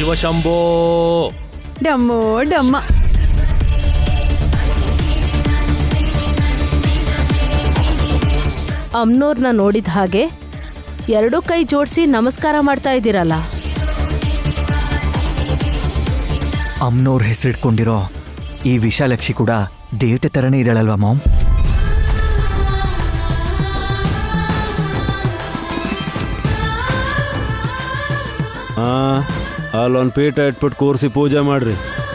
ಶಿವಶಂಭೋ ಡಮ್ಮೋ ಡಮ್ಮ ಅಮ್ನೋರ್ನ ನೋಡಿದ ಹಾಗೆ ಎರಡೂ ಕೈ ಜೋಡಿಸಿ ನಮಸ್ಕಾರ ಮಾಡ್ತಾ ಇದ್ದೀರಲ್ಲ ಅಮ್ನೋರ್ ಹೆಸರಿಟ್ಕೊಂಡಿರೋ ಈ ವಿಶಾಲಕ್ಷಿ ಕೂಡ ದೇವತೆ ಥರನೇ ಇದ್ದಾಳಲ್ವಾ ಮಾಮ್ ಹಾ ಅಲ್ಲೊಂದು ಪೀಠ ಇಟ್ಬಿಟ್ಟು ಕೂರಿಸಿ ಪೂಜೆ ಮಾಡ್ರಿ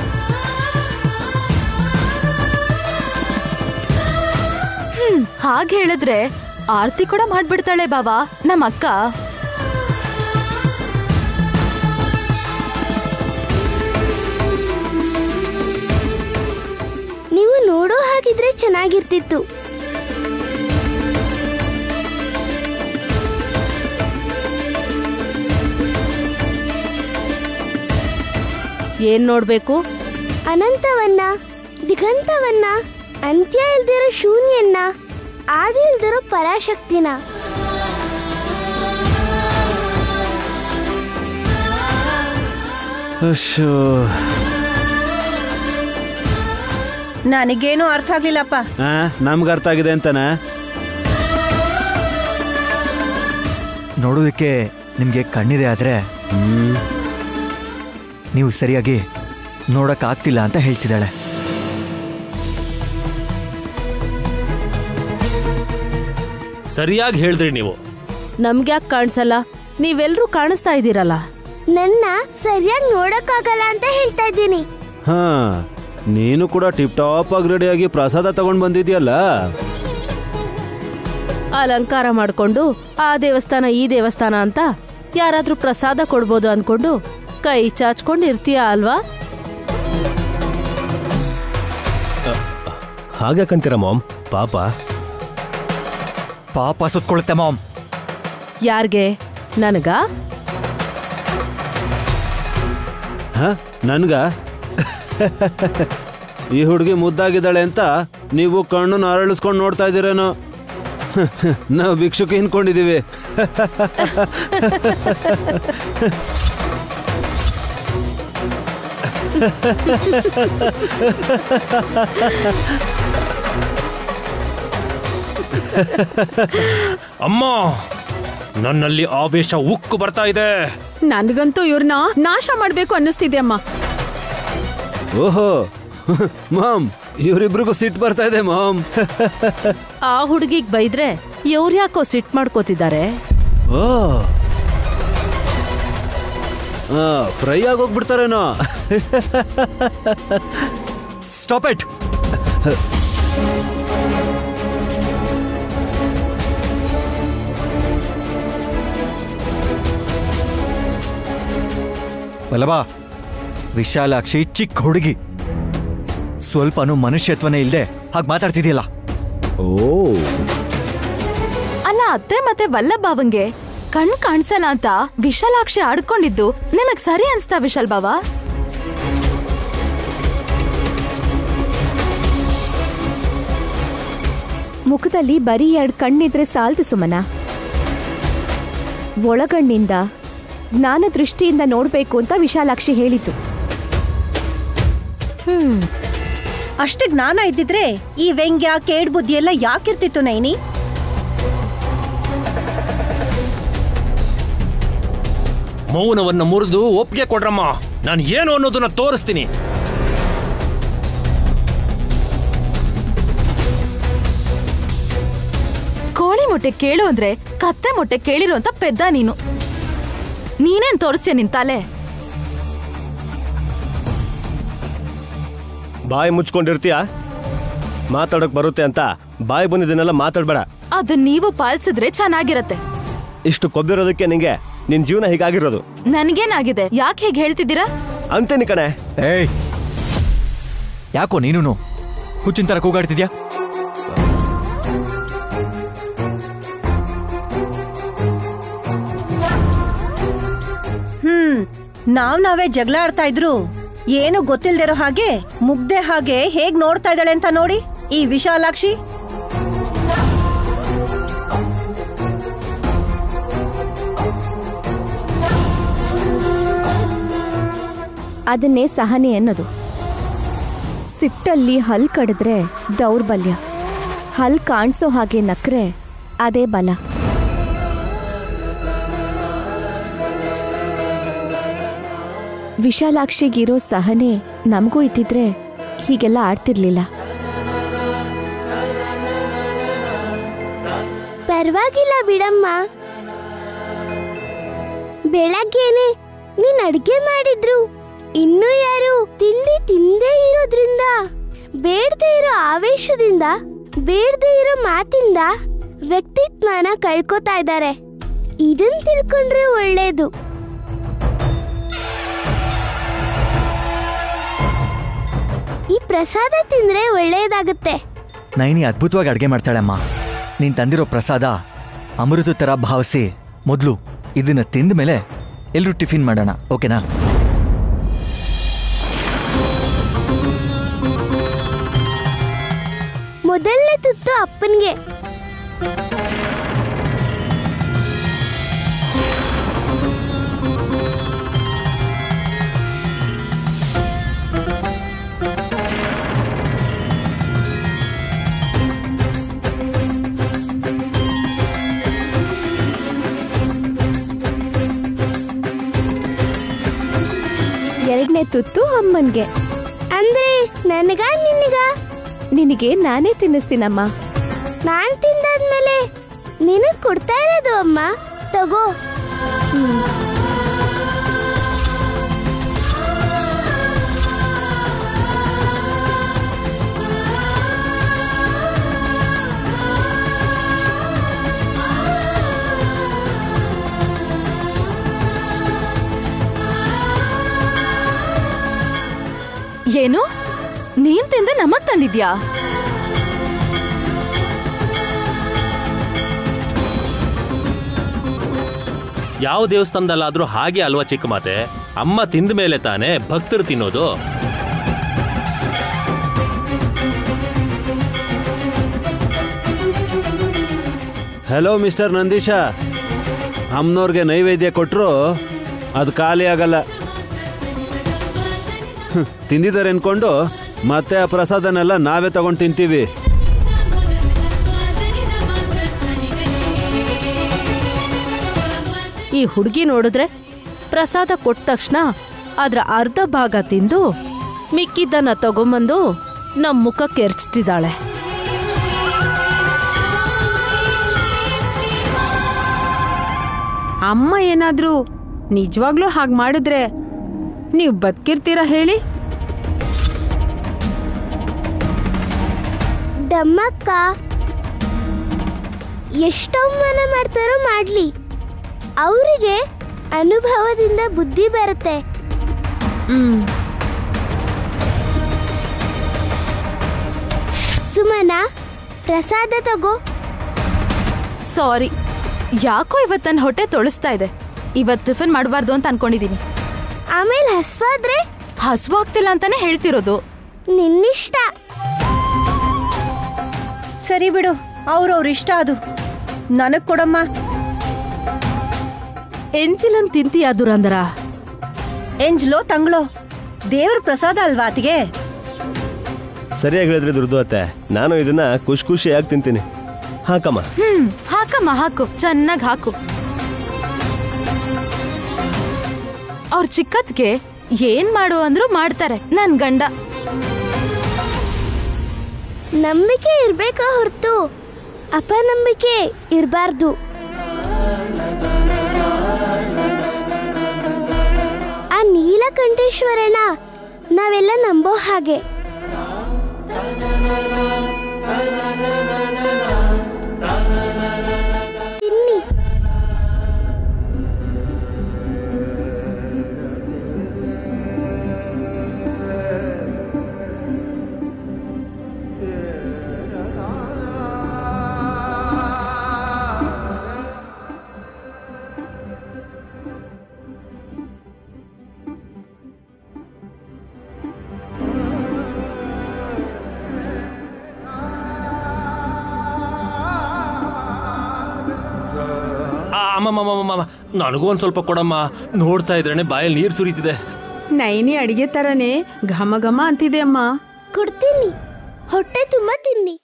ಹಾಗೆ ಹೇಳಿದ್ರೆ ಆರ್ತಿ ಕೂಡ ಮಾಡ್ಬಿಡ್ತಾಳೆ ಬಾವಾ ನಮ್ಮ ಅಕ್ಕ ನೀವು ನೋಡೋ ಹಾಗಿದ್ರೆ ಚೆನ್ನಾಗಿರ್ತಿತ್ತು ಏನ್ ನೋಡ್ಬೇಕು ಅನಂತವನ್ನ ದಿಗಂತವನ್ನ ಅಂತ್ಯ ಇಲ್ದಿರೋ ಶೂನ್ಯನ್ನ ಆದಿ ಇಲ್ದಿರೋ ಪರಾಶಕ್ತಿನ ಅಶ್ಶೋ ನನಗೇನು ಅರ್ಥ ಆಗ್ಲಿಲ್ಲಪ್ಪ ಹಾ ನಮ್ಗೆ ಅರ್ಥ ಆಗಿದೆ ಅಂತಾನೆ ನೋಡೋದಕ್ಕೆ ನಿಮಗೆ ಕಣ್ಣಿದೆ ಆದರೆ ಹ್ಮ್ ನೀವು ಸರಿಯಾಗಿ ನೋಡೋಕ್ಕಾಗ್ತಿಲ್ಲ ಅಂತ ಹೇಳ್ತಿದ್ದಾಳೆ ಸರಿಯಾಗಿ ಹೇಳಿದ್ರಿ ನೀವು ನಮ್ಗ್ಯಾಕ್ ಕಾಣಿಸಲ್ಲ ನೀವೆಲ್ರೂ ಕಾಣಿಸ್ತಾ ಇದ್ದೀರಲ್ಲ ನನ್ನ ಸರಿಯಾಗಿ ನೋಡಕ್ಕಾಗಲ್ಲ ಅಂತ ಹೇಳ್ತಾ ಇದ್ದೀನಿ ಹಾ ನೀನು ಕೂಡ ಟಿಪ್ ಟಾಪ್ ಆಗಿ ರೆಡಿಯಾಗಿ ಪ್ರಸಾದ ತಗೊಂಡ್ ಬಂದಿದ್ಯಲ್ಲ ಅಲಂಕಾರ ಮಾಡ್ಕೊಂಡು ಆ ದೇವಸ್ಥಾನ ಈ ದೇವಸ್ಥಾನ ಅಂತ ಯಾರಾದ್ರೂ ಪ್ರಸಾದ ಕೊಡ್ಬೋದು ಅನ್ಕೊಂಡು ಕೈ ಚಾಚ್ಕೊಂಡು ಇರ್ತೀಯ ಅಲ್ವಾ ಹಾಗ್ಯಾಕಂತೀರ ಮಾಮ್ ಪಾಪ ಪಾಪ ಸುತ್ಕೊಳುತ್ತೆ ಮಾಮ್ ಯಾರ್ಗೆ ನನಗ ಹ ನನ್ಗ ಈ ಹುಡುಗಿ ಮುದ್ದಾಗಿದ್ದಾಳೆ ಅಂತ ನೀವು ಕಣ್ಣನ್ನು ಅರಳಿಸ್ಕೊಂಡು ನೋಡ್ತಾ ಇದ್ದೀರೇನೋ ನಾವು ಭಿಕ್ಷುಕ ಹಿಂದ್ಕೊಂಡಿದೀವಿ ಅಮ್ಮ ನನ್ನಲ್ಲಿ ಆವೇಶ ಉಕ್ಕು ಬರ್ತಾ ಇದೆ ನನಗಂತೂ ಇವ್ರನ್ನ ನಾಶ ಮಾಡ್ಬೇಕು ಅನ್ನಿಸ್ತಿದೆ ಅಮ್ಮ ಓಹೋ ಮಾಮ್ ಇವರಿಬ್ರಿಗೂ ಸಿಟ್ಟು ಬರ್ತಾ ಇದೆ ಮಾಮ್ ಆ ಹುಡುಗಿಗ್ ಬೈದ್ರೆ ಯಾಕೋ ಸಿಟ್ ಮಾಡ್ಕೋತಿದ್ದಾರೆ ಓ ಫ್ರೈ ಆಗೋಗ್ಬಿಡ್ತಾರೇನೋ ಸ್ಟಾಪ್ ಇಟ್ ಬಲಬಾ ವಿಶಾಲಾಕ್ಷಿ ಚಿಕ್ಕ ಹುಡುಗಿ ಸ್ವಲ್ಪನೂ ಮನುಷ್ಯತ್ವನೇ ಇಲ್ಲದೆ ಹಾಗೆ ಮಾತಾಡ್ತಿದ್ಯಲ್ಲ ಓ ಅಲ್ಲ ಅತ್ತೆ ಮತ್ತೆ ವಲ್ಲಭ ಭಾವಂಗೆ ಕಣ್ ಕಾಣಿಸಲ್ಲ ಅಂತ ವಿಶಾಲಾಕ್ಷಿ ಆಡ್ಕೊಂಡಿದ್ದು ನಿಮಗ್ ಸರಿ ಅನ್ಸ್ತಾ ವಿಶಾಲ್ ಬಾವ ಮುಖದಲ್ಲಿ ಬರೀ ಎರಡು ಕಣ್ಣಿದ್ರೆ ಸಾಲ್ದು ಸುಮನ ಒಳಗಣ್ಣಿಂದ ಜ್ಞಾನ ದೃಷ್ಟಿಯಿಂದ ನೋಡ್ಬೇಕು ಅಂತ ವಿಶಾಲಾಕ್ಷಿ ಹೇಳಿತು ಹ್ಮ್ ಅಷ್ಟು ಜ್ಞಾನ ಇದ್ದಿದ್ರೆ ಈ ವ್ಯಂಗ್ಯ ಕೇಡ್ ಬುದ್ಧಿ ಎಲ್ಲ ಯಾಕಿರ್ತಿತ್ತು ನೈನಿ ಮೌನವನ್ನ ಮುರಿದು ಒಪ್ಪಿಗೆ ಕೊಡ್ರಮ್ಮ ನಾನು ಏನು ಅನ್ನೋದನ್ನ ತೋರಿಸ್ತೀನಿ ಕೋಳಿ ಮೊಟ್ಟೆ ಕೇಳು ಅಂದ್ರೆ ಕತ್ತೆ ಮೊಟ್ಟೆ ಕೇಳಿರುವಂತ ಪೆದ್ದ ನೀನು ನೀನೇನ್ ತೋರಿಸ್ತೀಯ ನಿನ್ ತಲೆ ಬಾಯಿ ಮುಚ್ಕೊಂಡಿರ್ತೀಯ ಮಾತಾಡೋಕ್ ಬರುತ್ತೆ ಅಂತ ಬಾಯಿ ಬಂದಿದ್ದನ್ನೆಲ್ಲ ಮಾತಾಡ್ಬೇಡ ಅದನ್ ನೀವು ಪಾಲಿಸಿದ್ರೆ ಚೆನ್ನಾಗಿರತ್ತೆ ಇಷ್ಟು ಕೊಬ್ಬಿರೋದಕ್ಕೆ ನಿಂಗೆ ನಿನ್ ಜೀವನ ಹೀಗಾಗಿರೋದು ನನ್ಗೇನಾಗಿದೆ ಯಾಕೆ ಹೇಗೆ ಹೇಳ್ತಿದ್ದೀರಾ ಅಂತೇನಿ ಕಣೆ ಏಯ್ ಯಾಕೋ ನೀನು ಹುಚ್ಚಿನ ಥರ ಕೂಗಾಡ್ತಿದ್ಯಾ ಹ್ಮ್ ನಾವ್ ನಾವೇ ಜಗಳ ಆಡ್ತಾ ಇದ್ರು ಏನು ಗೊತ್ತಿಲ್ದಿರೋ ಹಾಗೆ ಮುಗ್ದೆ ಹಾಗೆ ಹೇಗ್ ನೋಡ್ತಾ ಇದ್ದಾಳೆ ಅಂತ ನೋಡಿ ಈ ವಿಶಾಲಾಕ್ಷಿ ಅದನ್ನೇ ಸಹನೆ ಅನ್ನೋದು ಸಿಟ್ಟಲ್ಲಿ ಹಲ್ ಕಡಿದ್ರೆ ದೌರ್ಬಲ್ಯ ಹಲ್ ಕಾಣಿಸೋ ಹಾಗೆ ನಕ್ರೆ ಅದೇ ಬಲ ವಿಶಾಲಾಕ್ಷಿಗಿರೋ ಸಹನೆ ನಮಗೂ ಇದ್ದಿದ್ರೆ ಹೀಗೆಲ್ಲ ಆಡ್ತಿರ್ಲಿಲ್ಲ ಪರವಾಗಿಲ್ಲ ಬಿಡಮ್ಮ ಬೆಳಗ್ಗೆನೆ ನೀನ್ ಅಡ್ಗೆ ಮಾಡಿದ್ರು ಇನ್ನು ಯಾರು ತಿಂಡಿ ತಿಂದೇ ಇರೋದ್ರಿಂದ ಬೇಡದೇ ಇರೋ ಆವೇಶದಿಂದ ಬೇಡದೇ ಇರೋ ಮಾತಿಂದ ವ್ಯಕ್ತಿತ್ವನ ಕಳ್ಕೊತಾ ಇದ್ದಾರೆ ಇದನ್ ತಿಳ್ಕೊಂಡ್ರೆ ಒಳ್ಳೇದು ಈ ಪ್ರಸಾದ ತಿಂದ್ರೆ ಒಳ್ಳೇದಾಗುತ್ತೆ ನೈನಿ ಅದ್ಭುತವಾಗಿ ಅಡುಗೆ ಮಾಡ್ತಾಳಮ್ಮ ನೀನು ತಂದಿರೋ ಪ್ರಸಾದ ಅಮೃತ ಥರ ಭಾವಿಸಿ ಮೊದಲು ಇದನ್ನ ತಿಂದ ಮೇಲೆ ಎಲ್ಲರೂ ಟಿಫಿನ್ ಮಾಡೋಣ ಓಕೆನಾ ಮೊದಲನೇ ತುತ್ತು ಅಪ್ಪನ್ಗೆ ಎರಡನೇ ತುತ್ತು ಅಮ್ಮನ್ಗೆ ಅಂದ್ರೆ ನನಗ ನಿನಗ ನಿನಗೆ ನಾನೇ ತಿನ್ನಿಸ್ತೀನಮ್ಮ ನಾನ್ ತಿಂದಾದ್ಮೇಲೆ ನಿನಗ್ ಕೊಡ್ತಾ ಇರೋದು ಅಮ್ಮ ತಗೋ ಏನು ನೀನ್ ತಿಂದ ನಮಗ್ ತಂದಿದ್ಯಾ ಯಾವ ದೇವಸ್ಥಾನದಲ್ಲಾದ್ರೂ ಹಾಗೆ ಅಲ್ವಾ ಚಿಕ್ಕ ಮಾತೆ ಅಮ್ಮ ತಿಂದ ಮೇಲೆ ತಾನೇ ಭಕ್ತರು ತಿನ್ನೋದು ಹಲೋ ಮಿಸ್ಟರ್ ನಂದೀಶ ಅಮ್ಮನವ್ರಿಗೆ ನೈವೇದ್ಯ ಕೊಟ್ಟರು ಅದು ಖಾಲಿ ಆಗಲ್ಲ ಹ್ಮ್, ತಿಂದಿದ್ದಾರೆ ಅನ್ಕೊಂಡು ಮತ್ತೆ ಆ ಪ್ರಸಾದನೆಲ್ಲ ನಾವೇ ತಗೊಂಡು ತಿಂತೀವಿ ಈ ಹುಡುಗಿ ನೋಡಿದ್ರೆ ಪ್ರಸಾದ ಕೊಟ್ಟ ತಕ್ಷಣ ಅದ್ರ ಅರ್ಧ ಭಾಗ ತಿಂದು ಮಿಕ್ಕಿದ್ದನ್ನ ತಗೊಂಬಂದು ನಮ್ಮ ಮುಖಕ್ಕೆ ಎರ್ಚ್ತಿದ್ದಾಳೆ ಅಮ್ಮ ಏನಾದ್ರೂ ನಿಜವಾಗ್ಲೂ ಹಾಗೆ ಮಾಡಿದ್ರೆ ನೀವು ಬದುಕಿರ್ತೀರಾ ಹೇಳಿ ಡಮ್ಮಕ್ಕ ಎಷ್ಟು ಅವಮಾನ ಮಾಡ್ತಾರೋ ಮಾಡ್ಲಿ ಅವರಿಗೆ ಅನುಭವದಿಂದ ಬುದ್ಧಿ ಬರುತ್ತೆ ಸುಮನ ಪ್ರಸಾದ ತಗೋ ಸಾರಿ ಯಾಕೋ ಇವತ್ತು ನನ್ನ ಹೊಟ್ಟೆ ತೊಳಸ್ತಾ ಇದೆ ಇವತ್ತು ಟಿಫಿನ್ ಮಾಡಬಾರ್ದು ಅಂತ ಅನ್ಕೊಂಡಿದೀನಿ ಆಮೇಲೆ ಹಸ್ವಾದ್ರೆ ಹಸುವಾಗ್ತಿಲ್ಲ ಅಂತಾನೆ ಹೇಳ್ತಿರೋದು ನಿನ್ನಿಷ್ಟ ಸರಿ ಬಿಡು ಅವ್ರವ್ರ ಇಷ್ಟ ಅದು ನನಗ್ ಕೊಡಮ್ಮ ಎಂಜಿಲನ್ ತಿಂತೀಯ ದುರಂದರ ಎಂಜ್ಲೋ ತಂಗ್ಳೋ ದೇವ್ರ ಪ್ರಸಾದ ಅಲ್ವಾ ಆತಿಗೆ ಸರಿಯಾಗಿ ಹೇಳಿದ್ರಿ ದುರ್ದು ಅತ್ತೆ ನಾನು ಇದನ್ನ ಖುಷಿ ಖುಷಿಯಾಗಿ ತಿಂತೀನಿ ಹಾಕಮ್ಮ ಹ್ಮ್ ಹಾಕಮ್ಮ ಹಾಕು ಚೆನ್ನಾಗಿ ಹಾಕು ಅವ್ರ ಚಿಕ್ಕತ್ಗೆ ಏನ್ ಮಾಡು ಅಂದ್ರು ಮಾಡ್ತಾರೆ ನನ್ ಗಂಡ ನಂಬಿಕೆ ಇರ್ಬೇಕಾ ಹೊರತು ಅಪನಂಬಿಕೆ ಇರಬಾರ್ದು ಆ ನೀಲಕಂಠೇಶ್ವರನ ನಾವೆಲ್ಲ ನಂಬೋ ಹಾಗೆ ತಿನ್ನಿ ಆ, ಅಮ್ಮ ಅಮ್ಮ, ಅಮ್ಮ, ಅಮ್ಮ, ನನಗೂ ಒಂದ್ ಸ್ವಲ್ಪ ಕೊಡಮ್ಮ ನೋಡ್ತಾ ಇದ್ರೇನೆ ಬಾಯಲ್ಲಿ ನೀರು ಸುರಿತಿದೆ ನೈನಿ ಅಡಿಗೆ ತರನೇ ಘಮ ಘಮ ಅಂತಿದೆ ಅಮ್ಮ ಕೊಡ್ತೀನಿ ಹೊಟ್ಟೆ ತುಂಬ ತಿನ್ನಿ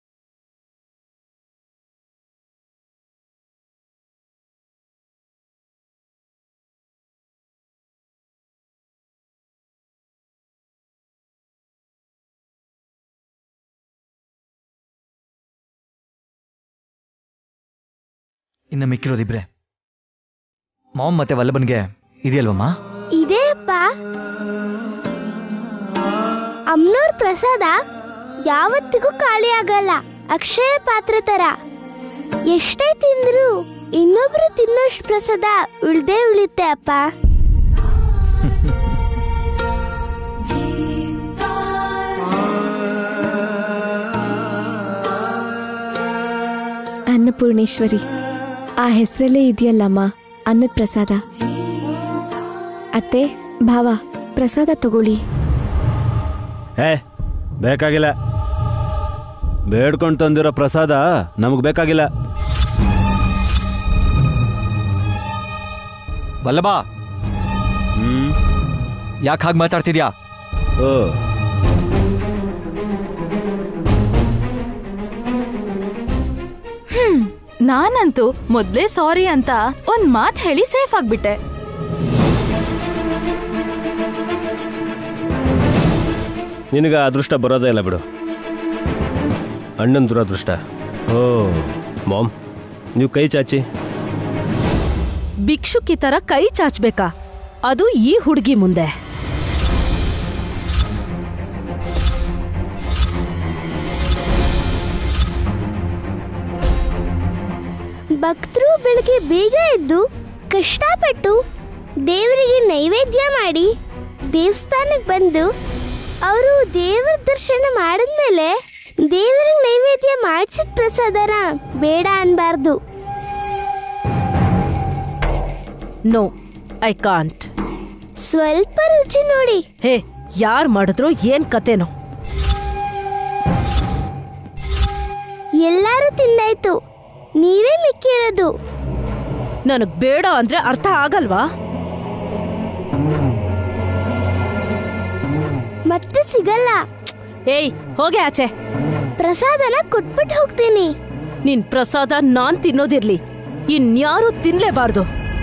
ಇನ್ನು ಮಿಕ್ಕಿರೋದಿಬ್ರೆ ಮಾಮ್ ಮತ್ತೆ ವಲ್ಲಭನ್ಗೆ ಇದೆಯಲ್ವಮ್ಮ ಇದೇ ಅಪ್ಪ ಅಮ್ನೋರ್ ಪ್ರಸಾದ ಯಾವತ್ತಿಗೂ ಖಾಲಿ ಆಗಲ್ಲ ಅಕ್ಷಯ ಪಾತ್ರೆ ತರ ಎಷ್ಟೇ ತಿಂದ್ರು ಇನ್ನೊಬ್ರು ತಿನ್ನೋಷ್ಟು ಪ್ರಸಾದ ಉಳ್ದೇ ಉಳಿತೆ ಅಪ್ಪ ಅನ್ನಪೂರ್ಣೇಶ್ವರಿ ಆ ಹೆಸರಲ್ಲೇ ಇದೆಯಲ್ಲಮ್ಮ ಅನ್ನದ ಪ್ರಸಾದ ಅತ್ತೆ ಭಾವ ಪ್ರಸಾದ ತಗೊಳ್ಳಿ ಏ ಬೇಕಾಗಿಲ್ಲ ಬೇಡ್ಕೊಂಡು ತಂದಿರೋ ಪ್ರಸಾದ ನಮಗೆ ಬೇಕಾಗಿಲ್ಲ ವಲ್ಲಭ ಹ್ಮ್ ಯಾಕೆ ಹಾಗೆ ಮಾತಾಡ್ತಿದ್ಯಾ ಓ ಹ್ಮ್ ನಾನಂತೂ ಮೊದ್ಲೇ ಸಾರಿ ಅಂತ ಒಂದ್ ಮಾತ್ ಹೇಳಿ ಸೇಫ್ ಆಗ್ಬಿಟ್ಟೆ ನಿನಗೆ ಆ ಅದೃಷ್ಟ ಬರೋದೇ ಇಲ್ಲ ಬಿಡು ಅಣ್ಣನ ದುರದೃಷ್ಟ ಓ ಮಾಮ್ ನೀವು ಕೈ ಚಾಚಿ ಭಿಕ್ಷುಕಿ ತರ ಕೈ ಚಾಚ್ಬೇಕಾ ಅದು ಈ ಹುಡುಗಿ ಮುಂದೆ ಭಕ್ತರು ಬೆಳಗ್ಗೆ ಬೇಗ ಎದ್ದು ಕಷ್ಟಪಟ್ಟು ದೇವರಿಗೆ ನೈವೇದ್ಯ ಮಾಡಿ ದೇವಸ್ಥಾನಕ್ಕೆ ಬಂದು ಅವರು ದೇವರ ದರ್ಶನ ಮಾಡಿದ್ಮೇಲೆ ದೇವರಿಗೆ ನೈವೇದ್ಯ ಮಾಡಿಸಿದ ಪ್ರಸಾದನ ಬೇಡ ಅನ್ಬಾರ್ದು ನೋ ಐ ಕಾಂಟ್ ಸ್ವಲ್ಪ ರುಚಿ ನೋಡಿ ಹೇ ಯಾರ್ ಮಾಡಿದ್ರು ಏನ್ ಕತೆನೋ ಎಲ್ಲರೂ ತಿಂದಾಯ್ತು ನೀವೇ ಮಿಕ್ಕಿರೋದು ನನಗ್ ಬೇಡ ಅಂದ್ರೆ ಅರ್ಥ ಆಗಲ್ವಾ ಮತ್ತೆ ಸಿಗಲ್ಲ ಏಯ್ ಹೋಗೆ ಆಚೆ ಪ್ರಸಾದನ ಕೊಟ್ಬಿಟ್ಟು ಹೋಗ್ತೀನಿ ನಿನ್ ಪ್ರಸಾದ ನಾನ್ ತಿನ್ನೋದಿರ್ಲಿ ಇನ್ಯಾರೂ ತಿನ್ಲೇಬಾರ್ದು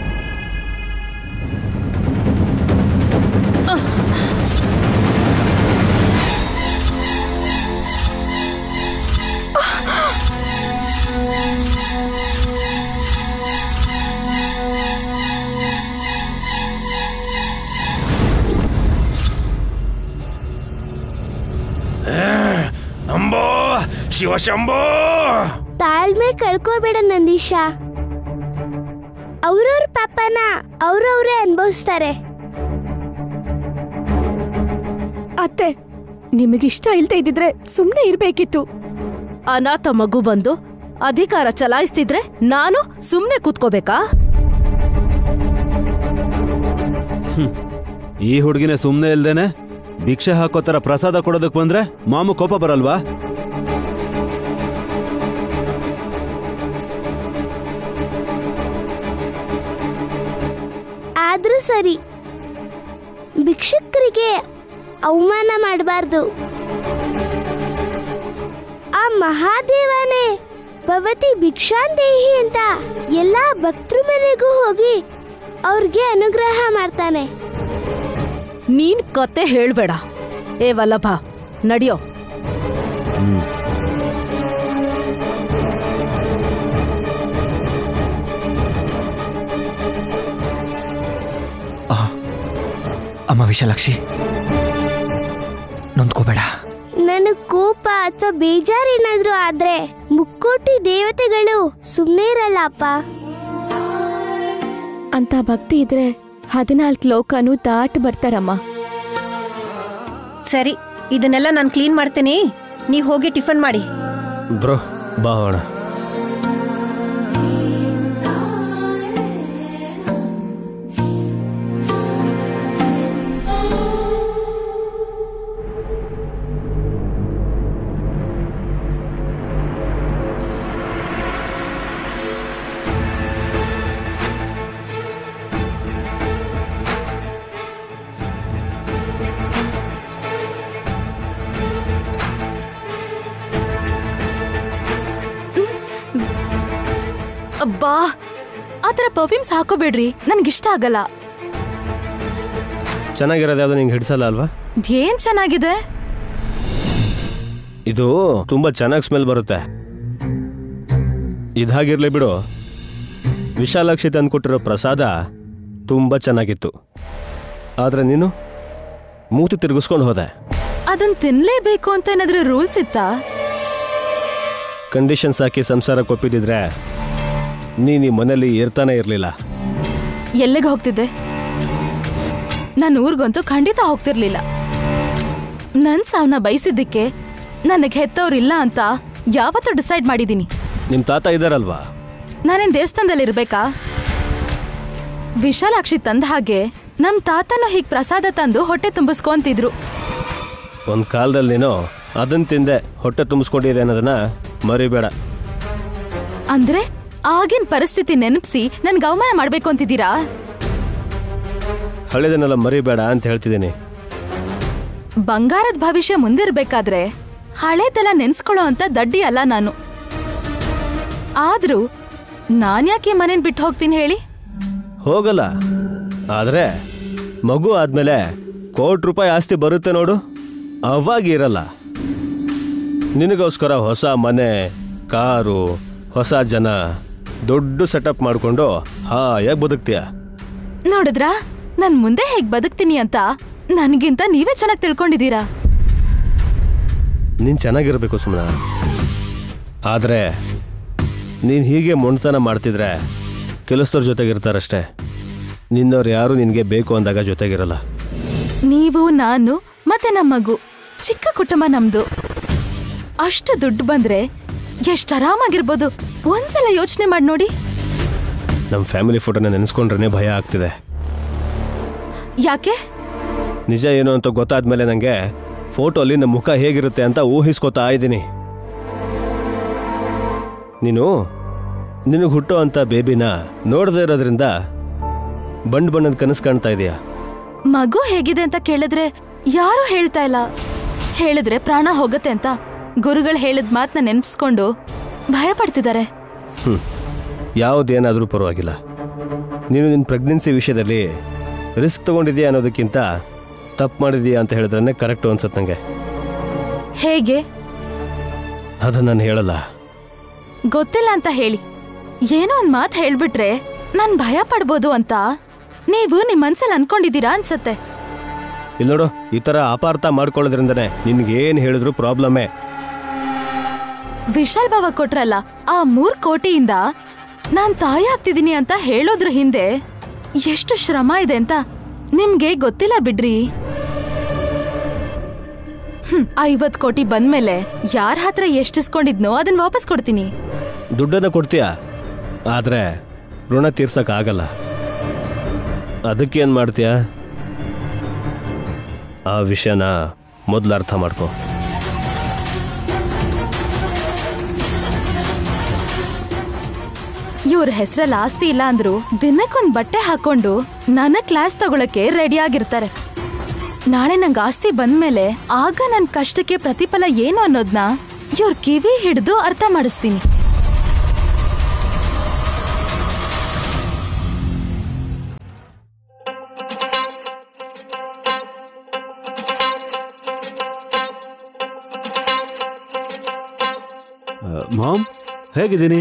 ಅಂಬೋ ಶಿವಶಂಭೋ ತಾಳ್ಮೆ ಕಳ್ಕೋಬೇಡ ನಂದೀಶ ಅವ್ರವ್ರ ಪಾಪನ ಅವ್ರವ್ರೇ ಅನುಭವಿಸ್ತಾರೆ ಅತ್ತೆ ನಿಮಗಿಷ್ಟ ಇಲ್ದೇ ಇದ್ದಿದ್ರೆ ಸುಮ್ಮನೆ ಇರ್ಬೇಕಿತ್ತು ಅನಾಥ ಮಗು ಬಂದು ಅಧಿಕಾರ ಚಲಾಯಿಸ್ತಿದ್ರೆ ನಾನು ಸುಮ್ನೆ ಕೂತ್ಕೋಬೇಕಾ ಈ ಹುಡುಗಿನೇ ಸುಮ್ಮನೆ ಇಲ್ದೇನೆ ಭಿಕ್ಷೆ ಹಾಕೋ ಥರ ಪ್ರಸಾದ ಕೊಡೋದಕ್ಕೆ ಬಂದ್ರೆ ಮಾಮು ಕೋಪ ಬರಲ್ವಾ ಆದ್ರೂ ಸರಿ ಭಿಕ್ಷುಕರಿಗೆ ಅವಮಾನ ಮಾಡಬಾರ್ದು ಆ ಮಹಾದೇವನೇ ಭವತಿ ಭಿಕ್ಷಾಂದೇಹಿ ಅಂತ ಎಲ್ಲಾ ಭಕ್ತೃ ಮನೆಗೂ ಹೋಗಿ ಅವ್ರಿಗೆ ಅನುಗ್ರಹ ಮಾಡ್ತಾನೆ ನೀನ್ ಕತೆ ಹೇಳ್ಬೇಡ ಏ ವಲ್ಲಭ ನಡಿಯೋ ಆ, ಅಮ್ಮ ವಿಶಾಲಾಕ್ಷಿ ನೊಂದ್ಕೋಬೇಡ ನನಗ್ ಕೋಪ ಅಥವಾ ಬೇಜಾರೇನಾದ್ರೂ ಆದ್ರೆ ಮುಕ್ಕೋಟಿ ದೇವತೆಗಳು ಸುಮ್ಮನೆ ಇರಲ್ಲ ಅಪ್ಪ ಅಂತ ಭಕ್ತಿ ಇದ್ರೆ ಹದಿನಾಲ್ಕು ಲೋಕನೂ ದಾಟ್ ಬರ್ತಾರಮ್ಮ ಸರಿ ಇದನ್ನೆಲ್ಲ ನಾನು ಕ್ಲೀನ್ ಮಾಡ್ತೀನಿ ನೀವು ಹೋಗಿ ಟಿಫನ್ ಮಾಡಿ ಬ್ರೋ ಬಾ ಹೋಣ ಅಬ್ಬಾ ಆ ಥರ ಪರ್ಫ್ಯೂಮ್ಸ್ ಹಾಕೋಬೇಡ್ರಿ ನನ್ಗಿಷ್ಟ ಆಗಲ್ಲ ಚೆನ್ನಾಗಿರೋದು ಯಾವುದು ನಿಂಗೆ ಹಿಡಿಸಲ್ಲ ಅಲ್ವಾ ಏನ್ ಚೆನ್ನಾಗಿದೆ ಇದು ತುಂಬ ಚೆನ್ನಾಗಿ ಸ್ಮೆಲ್ ಬರುತ್ತೆ ಇದಾಗಿರ್ಲಿ ಬಿಡು ವಿಶಾಲಾಕ್ಷಿ ತಂದ್ಕೊಟ್ಟಿರೋ ಪ್ರಸಾದ ತುಂಬ ಚೆನ್ನಾಗಿತ್ತು ಆದರೆ ನೀನು ಮೂತಿ ತಿರುಗಿಸ್ಕೊಂಡು ಹೋದೆ ಅದನ್ ತಿನ್ಲೇಬೇಕು ಅಂತ ಏನಾದ್ರೂ ರೂಲ್ಸ್ ಇತ್ತಾ ಕಂಡೀಷನ್ಸ್ ಹಾಕಿ ಸಂಸಾರಕ್ಕೆ ಒಪ್ಪಿದಿದ್ರೆ ನೀನು ಈ ಮನೇಲಿ ಇರ್ತಾನೆ ಇರಲಿಲ್ಲ ಎಲ್ಲಿಗೆ ಹೋಗ್ತಿದ್ದೆ ನಾನು ಊರ್ಗಂತೂ ಖಂಡಿತ ಹೋಗ್ತಿರ್ಲಿಲ್ಲ ನನ್ ಸಾವನ್ನ ಬಯಸಿದ್ದಕ್ಕೆ ನನಗೆ ಹೆತ್ತವ್ರಿಲ್ಲ ಅಂತ ಯಾವತ್ತೂ ಡಿಸೈಡ್ ಮಾಡಿದ್ದೀನಿ ನಿಮ್ಮ ತಾತ ಇದ್ದಾರಲ್ವಾ ನಾನೇನ್ ದೇವಸ್ಥಾನದಲ್ಲಿ ಇರ್ಬೇಕಾ ವಿಶಾಲಾಕ್ಷಿ ತಂದ ಹಾಗೆ ನಮ್ ತಾತನೂ ಹೀಗ್ ಪ್ರಸಾದ ತಂದು ಹೊಟ್ಟೆ ತುಂಬಿಸ್ಕೊಂತಿದ್ರು ಒಂದು ಕಾಲದಲ್ಲಿ ನೀನು ಅದನ್ನು ತಿಂದೆ ಹೊಟ್ಟೆ ತುಂಬಿಸ್ಕೊಂಡಿದೆ ಅನ್ನೋದನ್ನ ಮರಿಬೇಡ ಅಂದ್ರೆ ಆಗಿನ ಪರಿಸ್ಥಿತಿ ನೆನಪಿಸಿ ನನ್ಗೆ ಅವಮಾನ ಮಾಡ್ಬೇಕು ಅಂತಿದ್ದೀರಾ ಹಳೆದನ್ನೆಲ್ಲ ಮರಿಬೇಡ ಅಂತ ಹೇಳ್ತಿದ್ದೀನಿ ಬಂಗಾರದ ಭವಿಷ್ಯ ಮುಂದಿರ್ಬೇಕಾದ್ರೆ ಹಳೇದೆಲ್ಲ ನೆನ್ಸ್ಕೊಳ್ಳೋ ಅಂತ ದಡ್ಡಿ ಅಲ್ಲ ನಾನು ಆದ್ರೂ ನಾನ್ಯಾಕೆ ಈ ಮನೇನ್ ಬಿಟ್ಟು ಹೋಗ್ತೀನಿ ಹೇಳಿ ಹೋಗಲ್ಲ ಆದರೆ ಮಗು ಆದಮೇಲೆ ಕೋಟಿ ರೂಪಾಯಿ ಆಸ್ತಿ ಬರುತ್ತೆ ನೋಡು ಅವಾಗ ಇರಲ್ಲ ನಿನಗೋಸ್ಕರ ಹೊಸ ಮನೆ ಕಾರು ಹೊಸ ಜನ ದೊಡ್ಡ ಸೆಟಪ್ ಮಾಡಿಕೊಂಡು ಹಾಯಾಗಿ ಬದುಕ್ತೀಯ ನೋಡಿದ್ರಾ ನನ್ ಮುಂದೆ ಹೇಗ್ ಬದುಕ್ತೀನಿ ಅಂತ ನನ್ಗಿಂತ ನೀವೇ ಚೆನ್ನಾಗಿ ತಿಳ್ಕೊಂಡಿದ್ದೀರಾ ನೀನು ಚೆನ್ನಾಗಿರ್ಬೇಕು ಸುಮ್ಮನ ಆದರೆ ನೀನು ಹೀಗೆ ಮೊಂಡ್ತನ ಮಾಡ್ತಿದ್ರೆ ಕೆಲಸದವ್ರ ಜೊತೆಗಿರ್ತಾರಷ್ಟೇ ನಿನ್ನವ್ರು ಯಾರು ನಿನಗೆ ಬೇಕು ಅಂದಾಗ ಜೊತೆಗಿರಲ್ಲ ನೀವು ನಾನು ಮತ್ತೆ ನಮ್ಮ ಮಗು ಚಿಕ್ಕ ಕುಟುಂಬ ನಮ್ದು ಅಷ್ಟು ದುಡ್ಡು ಬಂದ್ರೆ ಎಷ್ಟು ಆರಾಮಾಗಿರ್ಬೋದು ಒಂದ್ಸಲ ಯೋಚನೆ ಮಾಡಿ ನೋಡಿ ನಮ್ಮ ಫ್ಯಾಮಿಲಿ ಫೋಟೋನ ನೆನೆಸ್ಕೊಂಡ್ರೆ ಭಯ ಆಗ್ತಿದೆ ಯಾಕೆ ನಿಜ ಏನು ಅಂತ ಗೊತ್ತಾದ್ಮೇಲೆ ನನಗೆ ಫೋಟೋಲಿ ನಮ್ಮ ಮುಖ ಹೇಗಿರುತ್ತೆ ಅಂತ ಊಹಿಸ್ಕೊತಾ ಇದ್ದೀನಿ ನೀನು ನಿನಗೆ ಹುಟ್ಟೋ ಅಂತ ಬೇಬಿನ ನೋಡದೇ ಇರೋದ್ರಿಂದ ಬಣ್ಣ ಬಣ್ಣದ ಕನಸು ಕಾಣ್ತಾ ಇದೆಯಾ ಮಗು ಹೇಗಿದೆ ಅಂತ ಕೇಳಿದ್ರೆ ಯಾರು ಹೇಳ್ತಾ ಇಲ್ಲ ಹೇಳಿದ್ರೆ ಪ್ರಾಣ ಹೋಗತ್ತೆ ಅಂತ ಗುರುಗಳು ಹೇಳಿದ ಮಾತನ್ನ ನೆನ್ಪಿಸ್ಕೊಂಡು ಭಯ ಪಡ್ತಿದ್ದಾರೆ ಹ್ಞೂ ಯಾವುದೇನಾದರೂ ಪರವಾಗಿಲ್ಲ ನೀನು ನಿನ್ನ ಪ್ರೆಗ್ನೆನ್ಸಿ ವಿಷಯದಲ್ಲಿ ರಿಸ್ಕ್ ತೊಗೊಂಡಿದ್ಯಾ ಅನ್ನೋದಕ್ಕಿಂತ ತಪ್ಪು ಮಾಡಿದೀಯಾ ಅಂತ ಹೇಳಿದ್ರೆ ಕರೆಕ್ಟು ಅನ್ಸತ್ತೆ ನನಗೆ ಹೇಗೆ ಅದನ್ನು ನಾನು ಹೇಳಲ್ಲ ಗೊತ್ತಿಲ್ಲ ಅಂತ ಹೇಳಿ ಏನೋ ಒಂದ್ ಮಾತು ಹೇಳ್ಬಿಟ್ರೆ ನಾನ್ ಭಯ ಪಡ್ಬೋದು ಅಂತ ನೀವು ನಿಮ್ ಮನ್ಸಲ್ಲಿ ಅನ್ಕೊಂಡಿದ್ದೀರಾ ಅನ್ಸತ್ತೆ ಇಲ್ಲಿ ನೋಡು ಈ ಥರ ಅಪಾರ್ಥ ಮಾಡ್ಕೊಳ್ಳೋದ್ರಿಂದನೇ ನಿನ್ಗೇನು ಹೇಳಿದ್ರು ಪ್ರಾಬ್ಲಮ್ಮೇ ವಿಶಾಲ್ ಬಾವ ಕೊಟ್ರಲ್ಲ ಆ ಮೂರ್ ಕೋಟಿಯಿಂದ ನಾನ್ ತಾಯಿ ಆಗ್ತಿದೀನಿ ಅಂತ ಹೇಳೋದ್ರ ಹಿಂದೆ ಎಷ್ಟು ಶ್ರಮ ಇದೆ ಅಂತ ನಿಮ್ಗೆ ಗೊತ್ತಿಲ್ಲ ಬಿಡ್ರಿ ಹ್ಮ್ ಐವತ್ ಕೋಟಿ ಬಂದ್ಮೇಲೆ ಯಾರ ಹತ್ರ ಎಷ್ಟಿಸ್ಕೊಂಡಿದ್ನೋ ಅದನ್ನ ವಾಪಸ್ ಕೊಡ್ತೀನಿ ದುಡ್ಡನ್ನು ಕೊಡ್ತೀಯಾ ಆದರೆ ಋಣ ತೀರ್ಸಕ್ಕಾಗಲ್ಲ ಅದಕ್ಕೇನು ಮಾಡ್ತೀಯಾ ಆ ವಿಷಯನ ಮೊದಲು ಅರ್ಥ ಮಾಡ್ಕೊ ಇವ್ರ ಹೆಸರಲ್ಲಿ ಆಸ್ತಿ ಇಲ್ಲ ಅಂದ್ರು ದಿನಕ್ಕೊಂದ್ ಬಟ್ಟೆ ಹಾಕೊಂಡು ನನ್ನ ಕ್ಲಾಸ್ ತಗೊಳಕ್ಕೆ ರೆಡಿ ಆಗಿರ್ತಾರೆ ನಾಳೆ ನಂಗೆ ಆಸ್ತಿ ಬಂದ್ಮೇಲೆ ಆಗ ನನ್ನ ಕಷ್ಟಕ್ಕೆ ಪ್ರತಿಫಲ ಏನು ಅನ್ನೋದ್ನ ಇವ್ರ ಕಿವಿ ಹಿಡಿದು ಅರ್ಥ ಮಾಡಿಸ್ತೀನಿ ಮಾಮ್ ಹೇಗಿದ್ದೀನಿ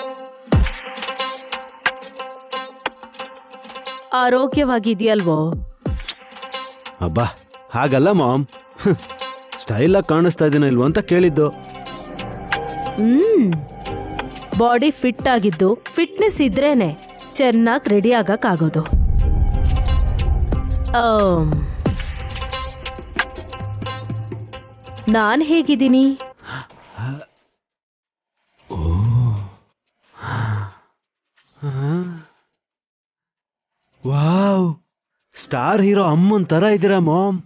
ಆರೋಗ್ಯವಾಗಿದೆಯಲ್ವೋ ಅಬ್ಬಾ ಹಾಗಲ್ಲ ಮಾಮ್ ಸ್ಟೈಲಾಗಿ ಕಾಣಿಸ್ತಾ ಇದೀನ ಇಲ್ವೋ ಅಂತ ಕೇಳಿದ್ದು ಹ್ಮ್ ಬಾಡಿ ಫಿಟ್ ಆಗಿದ್ದು ಫಿಟ್ನೆಸ್ ಇದ್ರೇನೆ ಚೆನ್ನಾಗಿ ರೆಡಿ ಆಗಕ್ಕಾಗೋದು ಆಮ್, ನಾನ್ ಹೇಗಿದ್ದೀನಿ ವಾವ್ ಸ್ಟಾರ್ ಹೀರೋ ಅಮ್ಮನ್ ತರ ಇದ್ದೀರಾ ಮಾಮ್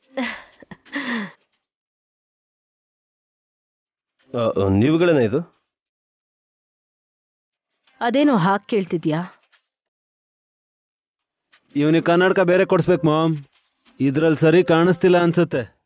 ನೀವುಗಳೇನ ಇದು ಅದೇನೋ ಹಾಗೆ ಕೇಳ್ತಿದ್ಯಾ ಇವನಿಗೆ ಕನ್ನಡಕ ಬೇರೆ ಕೊಡ್ಸ್ಬೇಕು ಮಾಮ್ ಇದ್ರಲ್ಲಿ ಸರಿ ಕಾಣಿಸ್ತಿಲ್ಲ ಅನ್ಸುತ್ತೆ